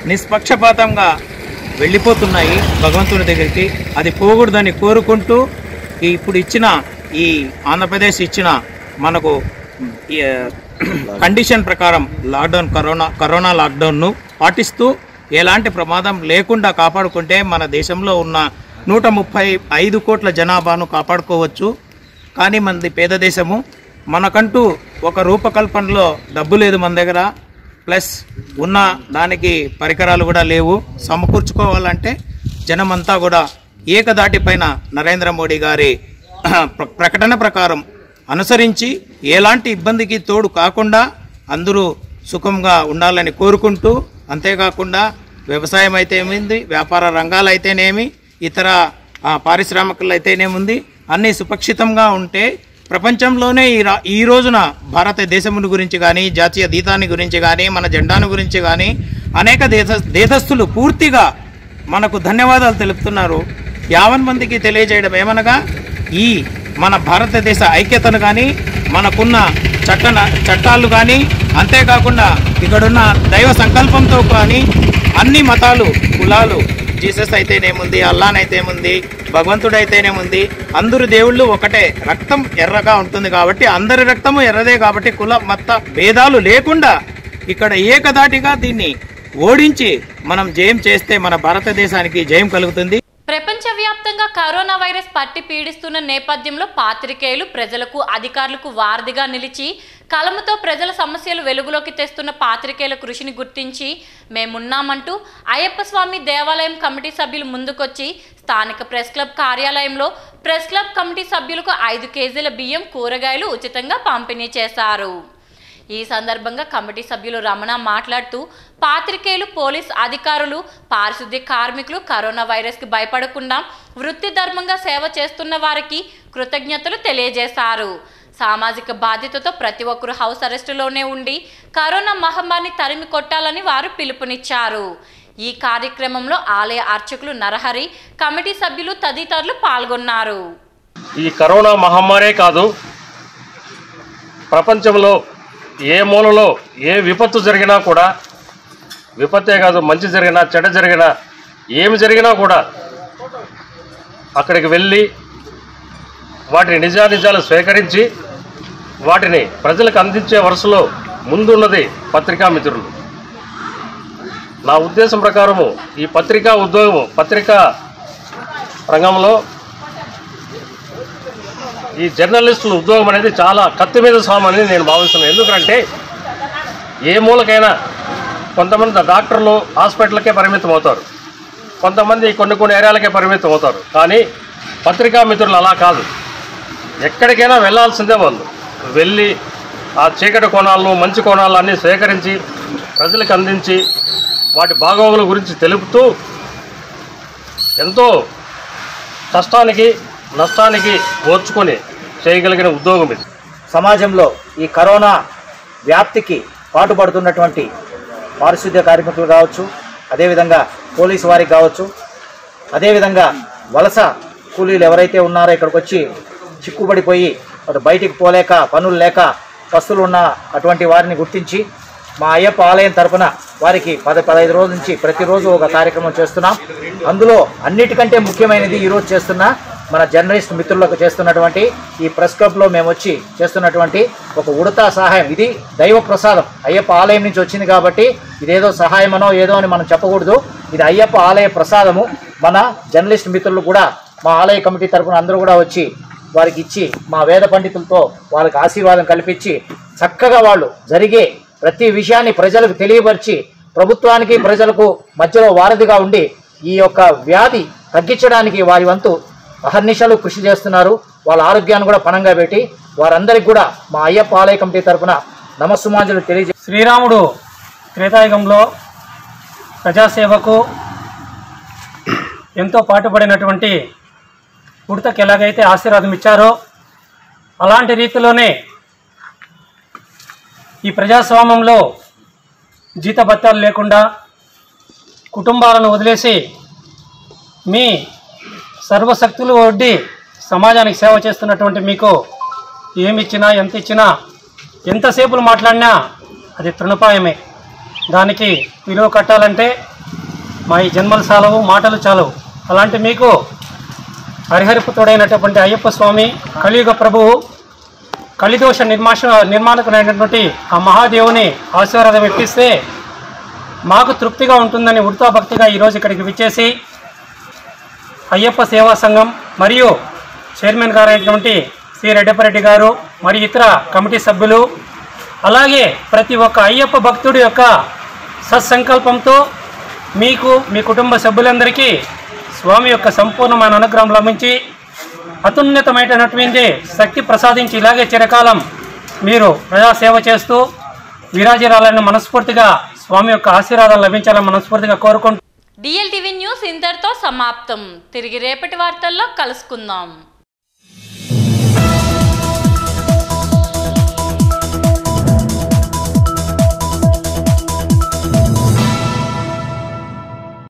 నిష్పక్షపాతంగా వెళ్ళిపోతున్నాయి భగవంతుడి దగ్గరికి అది పోకూడదని కోరుకుంటూ ఈ ఇప్పుడు ఇచ్చిన ఈ ఆంధ్రప్రదేశ్ ఇచ్చిన మనకు ఈ, ఆ, కండిషన్ ప్రకారం లాక్డౌన్ కరోనా కరోనా లాక్డౌన్ను పాటిస్తూ ఎలాంటి ప్రమాదం లేకుండా కాపాడుకుంటే మన దేశంలో ఉన్న నూట ముప్పై ఐదు కోట్ల జనాభాను కాపాడుకోవచ్చు కానీ మనది పేద దేశము మనకంటూ ఒక రూపకల్పనలో డబ్బు లేదు మన దగ్గర ప్లస్ ఉన్న దానికి పరికరాలు కూడా లేవు సమకూర్చుకోవాలంటే జనమంతా కూడా ఏకదాటి పైన నరేంద్ర మోడీ గారి ప్ర- ప్రకటన ప్రకారం అనుసరించి ఎలాంటి ఇబ్బందికి తోడు కాకుండా అందరూ సుఖంగా ఉండాలని కోరుకుంటూ అంతేకాకుండా వ్యవసాయం అయితేనేమింది వ్యాపార రంగాలు అయితేనేమి ఇతర ఆ, పారిశ్రామికలు అయితేనేముంది అన్నీ సుపక్షితంగా ఉంటే ప్రపంచంలోనే ఈ రా ఈ రోజున భారతదేశముని గురించి కానీ జాతీయ గీతాన్ని గురించి కానీ మన జెండాను గురించి కానీ అనేక దేశ దేశస్థులు పూర్తిగా మనకు ధన్యవాదాలు తెలుపుతున్నారు యావన్ మందికి తెలియజేయడం ఏమనగా ఈ మన భారతదేశ ఐక్యతను కానీ మనకున్న చట్ట చట్టాలు కానీ అంతేకాకుండా ఇక్కడున్న దైవ సంకల్పంతో కానీ అన్ని మతాలు కులాలు జీసస్ అయితేనేముంది అల్లానైతేముంది భగవంతుడైతేనేముంది అందరు దేవుళ్ళు ఒకటే రక్తం ఎర్రగా ఉంటుంది కాబట్టి అందరి రక్తము ఎర్రదే కాబట్టి కుల మత భేదాలు లేకుండా ఇక్కడ ఏకదాటిగా దీన్ని ఓడించి మనం జయం చేస్తే మన భారతదేశానికి జయం కలుగుతుంది ప్రపంచవ్యాప్తంగా కరోనా వైరస్ పట్టి పీడిస్తున్న నేపథ్యంలో పాత్రికేయులు ప్రజలకు అధికారులకు వారధిగా నిలిచి కలముతో ప్రజల సమస్యలు వెలుగులోకి తెస్తున్న పాత్రికేయుల కృషిని గుర్తించి మేమున్నామంటూ అయ్యప్ప స్వామి దేవాలయం కమిటీ సభ్యులు ముందుకొచ్చి స్థానిక ప్రెస్ క్లబ్ కార్యాలయంలో ప్రెస్ క్లబ్ కమిటీ సభ్యులకు ఐదు కేజీల బియ్యం కూరగాయలు ఉచితంగా పంపిణీ చేశారు ఈ సందర్భంగా కమిటీ సభ్యులు రమణ మాట్లాడుతూ పాత్రికేయులు పోలీస్ అధికారులు పారిశుద్ధ్య కార్మికులు కరోనా వైరస్కి భయపడకుండా వృత్తి ధర్మంగా సేవ చేస్తున్న వారికి కృతజ్ఞతలు తెలియజేశారు సామాజిక బాధ్యతతో ప్రతి ఒక్కరు హౌస్ అరెస్టులోనే ఉండి కరోనా మహమ్మారిని తరిమి కొట్టాలని వారు పిలుపునిచ్చారు ఈ కార్యక్రమంలో ఆలయ అర్చకులు నరహరి కమిటీ సభ్యులు తదితరులు పాల్గొన్నారు ఈ కరోనా మహమ్మారే కాదు ప్రపంచంలో ఏ మూలలో ఏ విపత్తు జరిగినా కూడా విపత్తే కాదు మంచి జరిగినా చెడ్డ జరిగినా ఏమి జరిగినా కూడా అక్కడికి వెళ్ళి వాటిని నిజానిజాలు స్వీకరించి వాటిని ప్రజలకు అందించే వరుసలో ముందున్నది పత్రికా మిత్రులు నా ఉద్దేశం ప్రకారము ఈ పత్రికా ఉద్యోగము పత్రికా రంగంలో ఈ జర్నలిస్టుల ఉద్యోగం అనేది చాలా కత్తి మీద సామని నేను భావిస్తున్నాను ఎందుకంటే ఏ మూలకైనా కొంతమంది డాక్టర్లు హాస్పిటల్కే పరిమితం అవుతారు కొంతమంది కొన్ని కొన్ని ఏరియాలకే పరిమితం అవుతారు కానీ పత్రికా మిత్రులు అలా కాదు ఎక్కడికైనా వెళ్ళాల్సిందే వాళ్ళు వెళ్ళి ఆ చీకటి కోణాలను మంచి కోణాలను అన్నీ సేకరించి ప్రజలకు అందించి వాటి బాగోగుల గురించి తెలుపుతూ ఎంతో కష్టానికి నష్టానికి ఓర్చుకొని చేయగలిగిన ఉద్యోగం ఇది సమాజంలో ఈ కరోనా వ్యాప్తికి పాటుపడుతున్నటువంటి పారిశుద్ధ్య కార్మికులు కావచ్చు అదేవిధంగా పోలీసు వారికి కావచ్చు అదేవిధంగా వలస కూలీలు ఎవరైతే ఉన్నారో ఇక్కడికి వచ్చి చిక్కుబడిపోయి అటు బయటికి పోలేక పనులు లేక పస్తులు ఉన్న అటువంటి వారిని గుర్తించి మా అయ్యప్ప ఆలయం తరపున వారికి పద పదహైదు రోజుల నుంచి ప్రతిరోజు ఒక కార్యక్రమం చేస్తున్నాం అందులో అన్నిటికంటే ముఖ్యమైనది ఈరోజు చేస్తున్న మన జర్నలిస్ట్ మిత్రులకు చేస్తున్నటువంటి ఈ ప్రెస్ క్లబ్లో మేము వచ్చి చేస్తున్నటువంటి ఒక ఉడతా సహాయం ఇది దైవ ప్రసాదం అయ్యప్ప ఆలయం నుంచి వచ్చింది కాబట్టి ఇదేదో సహాయమనో ఏదో అని మనం చెప్పకూడదు ఇది అయ్యప్ప ఆలయ ప్రసాదము మన జర్నలిస్ట్ మిత్రులు కూడా మా ఆలయ కమిటీ తరపున అందరూ కూడా వచ్చి వారికి ఇచ్చి మా వేద పండితులతో వాళ్ళకి ఆశీర్వాదం కల్పించి చక్కగా వాళ్ళు జరిగే ప్రతి విషయాన్ని ప్రజలకు తెలియపరిచి ప్రభుత్వానికి ప్రజలకు మధ్యలో వారధిగా ఉండి ఈ యొక్క వ్యాధి తగ్గించడానికి వారి వంతు అహర్నిశలు కృషి చేస్తున్నారు వాళ్ళ ఆరోగ్యాన్ని కూడా పణంగా పెట్టి వారందరికీ కూడా మా అయ్యప్ప ఆలయ కమిటీ తరపున నమస్సుమాంజలు తెలియజే శ్రీరాముడు త్రేతాయుగంలో ప్రజాసేవకు ఎంతో పాటుపడినటువంటి ఉడతకి ఎలాగైతే ఆశీర్వాదం ఇచ్చారో అలాంటి రీతిలోనే ఈ ప్రజాస్వామ్యంలో జీతభత్యాలు లేకుండా కుటుంబాలను వదిలేసి మీ సర్వశక్తులు ఒడ్డి సమాజానికి సేవ చేస్తున్నటువంటి మీకు ఏమి ఇచ్చినా ఎంత ఇచ్చినా ఎంతసేపులు మాట్లాడినా అది తృణపాయమే దానికి విలువ కట్టాలంటే మా ఈ జన్మలు చాలవు మాటలు చాలవు అలాంటి మీకు హరిహరిపుతుడైనటువంటి అయ్యప్ప స్వామి కలియుగ ప్రభువు కలిదోష నిర్మాష నిర్మాణకుడైనటువంటి ఆ మహాదేవుని ఆశీర్వాదం ఇప్పిస్తే మాకు తృప్తిగా ఉంటుందని ఉడతా భక్తిగా ఈరోజు ఇక్కడికి విచ్చేసి అయ్యప్ప సేవా సంఘం మరియు చైర్మన్ గారు అయినటువంటి శ్రీ రెడ్డపరెడ్డి గారు మరియు ఇతర కమిటీ సభ్యులు అలాగే ప్రతి ఒక్క అయ్యప్ప భక్తుడి యొక్క సత్సంకల్పంతో మీకు మీ కుటుంబ సభ్యులందరికీ స్వామి యొక్క సంపూర్ణమైన అనుగ్రహం లభించి అత్యున్నతమైనటువంటి శక్తి ప్రసాదించి ఇలాగే చిరకాలం మీరు ప్రజాసేవ చేస్తూ విరాజిరాలని మనస్ఫూర్తిగా స్వామి యొక్క ఆశీర్వాదాలు లభించాలని మనస్ఫూర్తిగా కోరుకుంటూ డిఎల్టీవీ న్యూస్ ఇంతటితో సమాప్తం తిరిగి రేపటి వార్తల్లో కలుసుకుందాం